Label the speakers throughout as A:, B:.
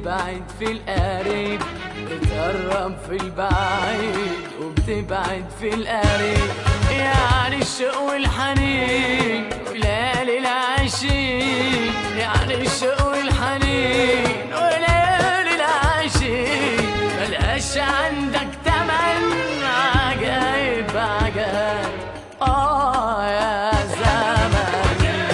A: وبتبعد في القريب بتقرب في البعيد وبتبعد في القريب يعني الشوق والحنين وليالي العشيق يعني الشوق والحنين وليالي العشيق ملقاش عندك تمن عجايب عجايب اه يا زمن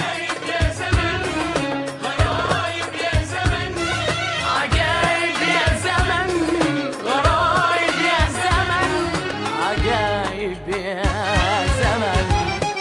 A: عجايب يا زمن غرايب يا زمن عجايب يا زمن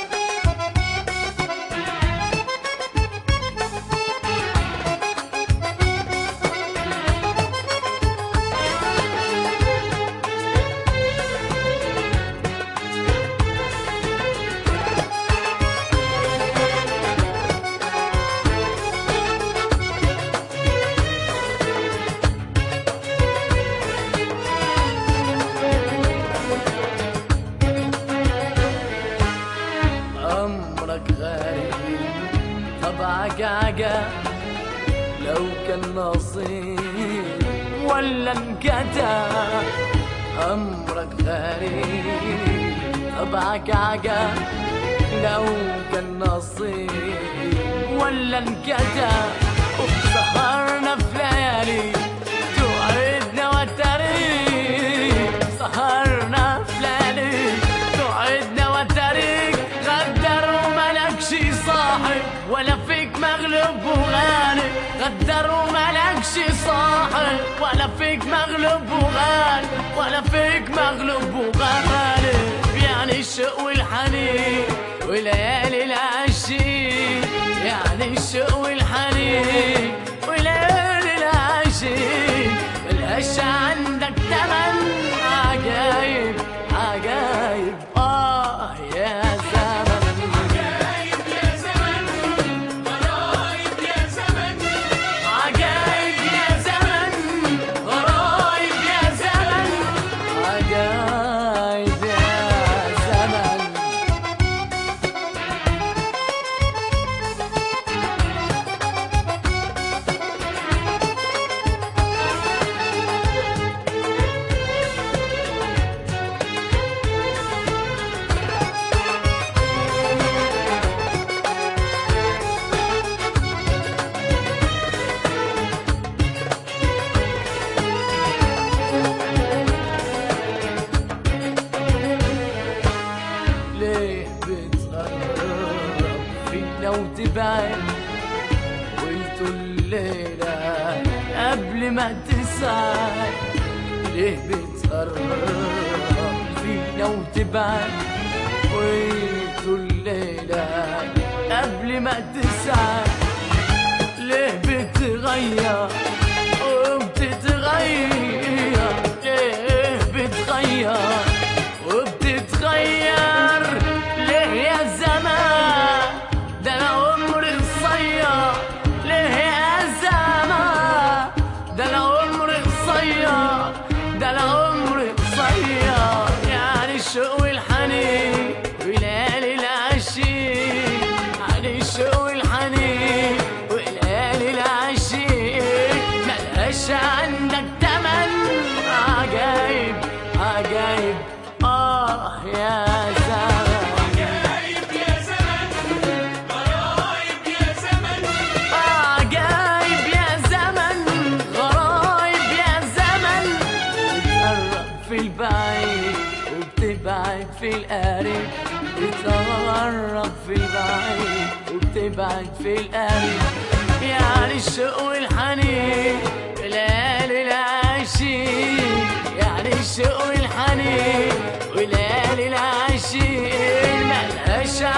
A: أمرك غريب طبعك عجب لو كان نصيب ولا انكتب أمرك غريب طبعك عجب لو كان نصيب ولا انكتب وسهرنا في ليالي توعدنا والتاريخ سهرنا في ليالي توعدنا والتاريخ غدر وملكش صاحب ولا فيك مغلوب وغالب غدر وملكش صاحب ولا فيك مغلوب وغالب ولا فيك مغلوب وغالب يعني الشوق والحنين وليالي العشيق يعني الشوق والحنين وليالي العشيق ملهاش عندك تمن عجايب عجايب اه يا زمن عجايب يا زمن غرايب يا زمن عجايب يا زمن ليه بتقرب فينا وتبعد قلت الليلة قبل ما تسعد ليه بتقرب فينا وتبعد قلت الليلة قبل ما تسعد ليه بتغير وبتتغير ليه بتغير وبتتغير ليه يا زمان ده انا عمري قصير ليه يا زمان ده انا عمري قصير ده انا عمري قصير يعني الشوق والحنين وليالي العشيق يعني الشوق والحنين وليالي العشيق ملهاش عندك تمن عجايب عجايب اه يا زمان عجايب يا زمن غرايب يا زمن بتقرب في البعيد وبتبعد في القريب بتقرب في البعيد وبتبعد في القريب يعني الشوق والحنين ليالي العشيق يعني الشوق والحنين وليالي العشيق ملهاش